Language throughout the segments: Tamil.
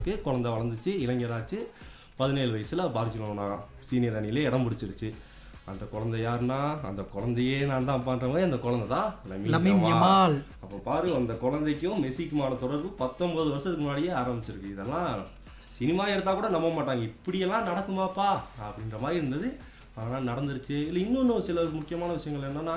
க்கு குழந்தை வளர்ந்துச்சு இளைஞராச்சு பதினேழு வயசில் பார்சிலோனா சீனியர் அணியில இடம் பிடிச்சிருச்சு அந்த குழந்தை யாருன்னா அந்த குழந்தையே நான் தான் பண்ணுறவங்க அந்த குழந்தை தான் லமீன் லமீன் யமால். யமால் அப்போ பாரு அந்த குழந்தைக்கும் மெஸ்ஸிக்குமான தொடர்பு பத்தொன்பது வருஷத்துக்கு முன்னாடியே ஆரம்பிச்சிருக்கு இதெல்லாம் சினிமா எடுத்தால் கூட நம்ப மாட்டாங்க இப்படியெல்லாம் நடக்குமாப்பா அப்படின்ற மாதிரி இருந்தது ஆனால் நடந்துருச்சு இல்லை இன்னொன்று சில முக்கியமான விஷயங்கள் என்னன்னா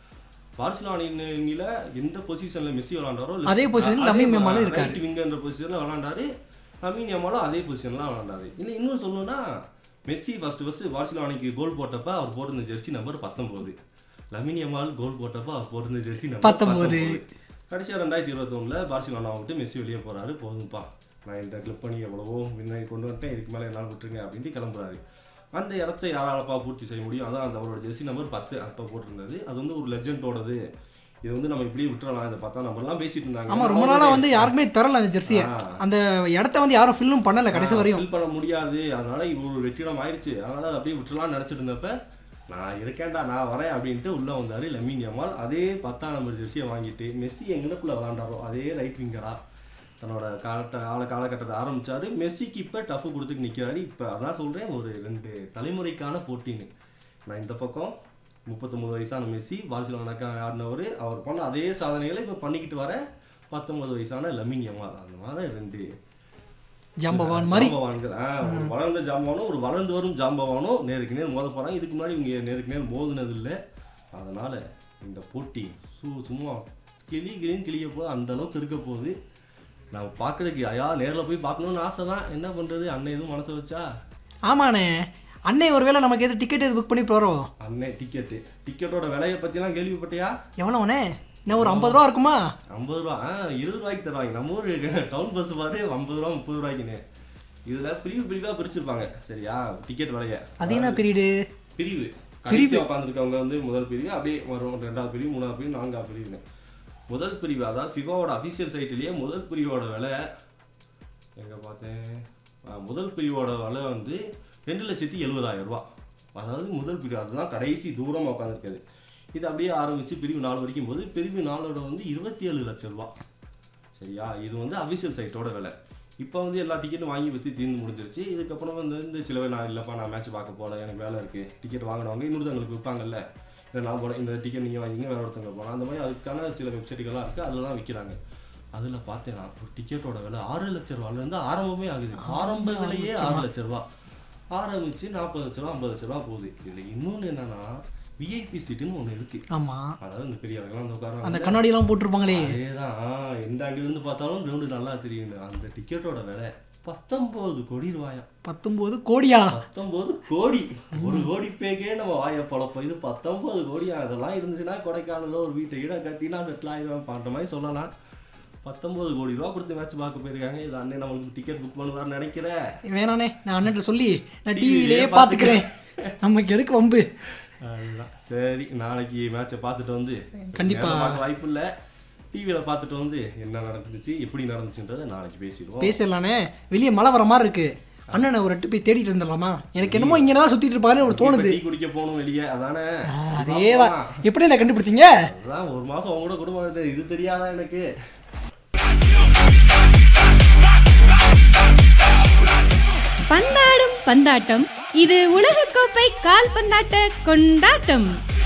பார்சிலோனில எந்த பொசிஷன்ல மெஸ்ஸி விளாண்டாரோ அதே position ல லமீன் யமாலும் இருக்காரு. விங்கன்ற பொசிஷன்ல விளாண்டாரு லமீன் யமாலும் அதே பொசிஷன்ல விளாண்டாரு இல்லை இன்னும் சொல்லணும்னா மெஸ்ஸி ஃபர்ஸ்ட் ஃபர்ஸ்ட் பார்சிலோனிக்கு கோல் போட்டப்ப அவர் போட்டிருந்த ஜெர்சி நம்பர் பத்தொன்பது லமீன் யமால் கோல் போட்டப்ப அவர் போட்டிருந்த ஜெர்சி நம்பர் 19. கடைசியாக ரெண்டாயிரத்தி இருபத்தொன்னில் பார்சிலோனா விட்டு மெஸ்ஸி வெளியே போறாரு போதும்ப்பா நான் இந்த கிளிப் பண்ணி எவ்வளவோ முன்னாடி கொண்டு வந்துட்டேன் இதுக்கு மேலே என்னால் விட்டுருங்க அப்படின்ட்டு கிளம்புறாரு அந்த இடத்த யாராலப்பா பூர்த்தி செய்ய முடியும் அதான் அந்த அவரோட ஜெர்சி நம்பர் பத்து அப்போ போட்டிருந்தது அது வந்து ஒரு லெஜெண்டோடது இது வந்து நம்ம இப்படியே விட்டுறலாம் இதை பார்த்தா நம்ம எல்லாம் பேசிட்டு இருந்தாங்க ஆமா ரொம்ப நாளா வந்து யாருக்குமே தரல அந்த ஜெர்சியை ஆ. அந்த இடத்த வந்து யாரும் ஃபில்லும் பண்ணல கடைசி வரையும் ஃபில் பண்ண முடியாது அதனால இது ஒரு வெற்றிடம் ஆயிடுச்சு அதனால அதை அப்படியே விட்டுலாம் நினச்சிட்டு இருந்தப்ப நான் இருக்கேன்டா நான் வரேன் அப்படின்ட்டு உள்ள வந்தாரு லமீன் யமால் அதே பத்தாம் நம்பர் ஜெர்சியை வாங்கிட்டு மெஸ்ஸி எங்கனக்குள்ள விளாண்டாரோ அதே ரைட் விங்கரா தன்னோட காலட்ட கால காலகட்டத்தை ஆரம்பிச்சாரு மெஸ்ஸிக்கு இப்போ டஃப் கொடுத்துட்டு நிற்கிறாரு இப்போ அதான் சொல்றேன் ஒரு ரெண்டு தலைமுறைக்கான போட்டின்னு நான் இந்த பக்கம் முப்பத்தொம்பது வயசான மெஸ்ஸி பார்சிலோனாக்கா ஆடினவர் அவர் பண்ண அதே சாதனைகளை இப்போ பண்ணிக்கிட்டு வர பத்தொன்பது வயசான லமீன் யமால் அந்த மாதிரி ரெண்டு ஜம்பவான் மாதிரி ஜாம்பவான்கள் ஆ, ஒரு வளர்ந்த ஜாம்பவானும் ஒரு வளர்ந்து வரும் ஜாம்பவானும் நேருக்கு நேர் மோத போறாங்க இதுக்கு முன்னாடி இவங்க நேருக்கு நேர் மோதுனது இல்லை அதனால இந்த போட்டி சு சும்மா கிளி கிளின்னு கிளிய போது அந்த அளவுக்கு இருக்க போகுது நம்ம பார்க்கறதுக்கு ஐயா நேரில் போய் பார்க்கணும்னு ஆசை தான் என்ன பண்ணுறது அண்ணன் எதுவும் மனசை வச்சா ஆமாண்ணே அன்னை ஒருவேளை நமக்கு எது டிக்கெட் எது புக் பண்ணி போகிறோம் அண்ணன் டிக்கெட்டு டிக்கெட்டோட விலையை பற்றிலாம் கேள்விப்பட்டியா எவ்வளோண்ணே இன்னும் ஒரு ஐம்பது ரூபா இருக்குமா ஐம்பது ரூபா ஆ இருபது ரூபாய்க்கு தருவாங்க நம்ம ஊர் டவுன் பஸ் பார்த்து ஐம்பது ரூபா முப்பது ரூபாய்க்குன்னு இதில் பிரிவு பிரிவாக பிரிச்சிருப்பாங்க சரியா டிக்கெட் விலையை அது என்ன பீரியடு பிரிவு கடைசியாக உட்காந்துருக்கவங்க வந்து முதல் பிரிவு அப்படியே வரும் ரெண்டாவது பிரிவு மூணாவது பிரிவு நான்காவது பிரிவுன்னு முதல் பிரிவு அதாவது ஃபிஃபாவோட அஃபிஷியல் சைட்லேயே முதல் பிரிவோட விலை எங்கே பார்த்தேன் ஆ, முதல் பிரிவோட விலை வந்து ரெண்டு லட்சத்தி எழுபதாயிரம் ரூபா அதாவது முதல் பிரிவு அதுதான் கடைசி தூரமாக உட்காந்துருக்குது இது அப்படியே ஆரம்பித்து பிரிவு நாலு வரைக்கும் போது பிரிவு நாலோட வந்து இருபத்தி ஏழு லட்சம் ரூபா சரியா இது வந்து அஃபிஷியல் சைட்டோட விலை இப்போ வந்து எல்லா டிக்கெட்டும் வாங்கி விற்று தீர்ந்து முடிஞ்சிருச்சு இதுக்கப்புறம் வந்து இந்த சில பேர் நான் இல்லைப்பா நான் மேட்ச் பார்க்க போகல எனக்கு வேலை இருக்குது டிக்கெட் வாங்கினவங்க இன்னொருத்தவங்களுக்கு விற்பாங்கல்ல இல்லை நான் போனேன் இந்த டிக்கெட் நீங்கள் வாங்கிங்க வேற ஒருத்தவங்க போகலாம் அந்த மாதிரி அதுக்கான சில வெப்சைட்டுகள்லாம் இருக்குது அதில் தான் விற்கிறாங்க அதில் பார்த்தேன்னா ஒரு டிக்கெட்டோட விலை ஆறு லட்ச ரூபாலேருந்து ஆரம்பமே ஆகுது ஆரம்ப விலையே ஆறு லட்ச ரூபா ஆரம்பிச்சு நாற்பது லட்ச ரூபா ஐம்பது லட்ச ரூபா போகுது இதில் இன்னொன்று என்னன்னா விஐபி சீட்டுன்னு ஒன்று இருக்குது ஆமாம் அதாவது இந்த பெரியவர்கள்லாம் அந்த உட்கார அந்த கண்ணாடியெல்லாம் போட்டிருப்பாங்களே அதேதான் ஆ, எந்த angle இருந்து பார்த்தாலும் கிரவுண்டு நல்லா தெரியும் அந்த டிக்கெட்டோட விலை பத்தொன்பது கோடி ரூபாயா பத்தொம்போது கோடியா பத்தொன்பது கோடி ஒரு கோடி பேக்கே நம்ம வாய பழப்போம் இது பத்தொன்பது கோடியா அதெல்லாம் இருந்துச்சுன்னா கொடைக்கானல ஒரு வீட்டை ஈட கட்டினா செட்டில் ஆயிடுவேன் பண்ணுற மாதிரி சொல்லலாம் பத்தொன்பது கோடி ரூபா கொடுத்து மேட்ச் பார்க்க போயிருக்காங்க இது அண்ணன் நம்மளுக்கு டிக்கெட் புக் பண்ணுவார்னு நினைக்கிறேன் வேணாண்ணே நான் அண்ணன் சொல்லி நான் TV டிவிலேயே லயே பார்த்துக்கிறேன் நமக்கு எதுக்கு வம்பு அதுதான் சரி நாளைக்கு மேட்சை பார்த்துட்டு வந்து கண்டிப்பா. நேர்ல பார்க்க வாய்ப்பு இல்லை டிவியில் பார்த்துட்டு வந்து என்ன நடந்துச்சு எப்படி நடந்துச்சுன்றதை நாளைக்கு பேசிடுவோம் பேசிடலானே வெளியே மழை வர மாதிரி இருக்கு அண்ணனை ஒரு எட்டு போய் தேடிட்டு இருந்துடலாமா எனக்கு என்னமோ இங்கே தான் சுற்றிட்டு இருப்பாருன்னு ஒரு தோணுது டீ குடிக்க போகணும் வெளியே அதானே அதேதான் எப்படி என்ன கண்டுபிடிச்சீங்க அதான் ஒரு மாசம் அவங்க கூட குடும்பம் இருந்தது. இது தெரியாதா எனக்கு பந்தாடும் பந்தாட்டம் இது உலகக்கோப்பை கால்பந்தாட்ட கொண்டாட்டம்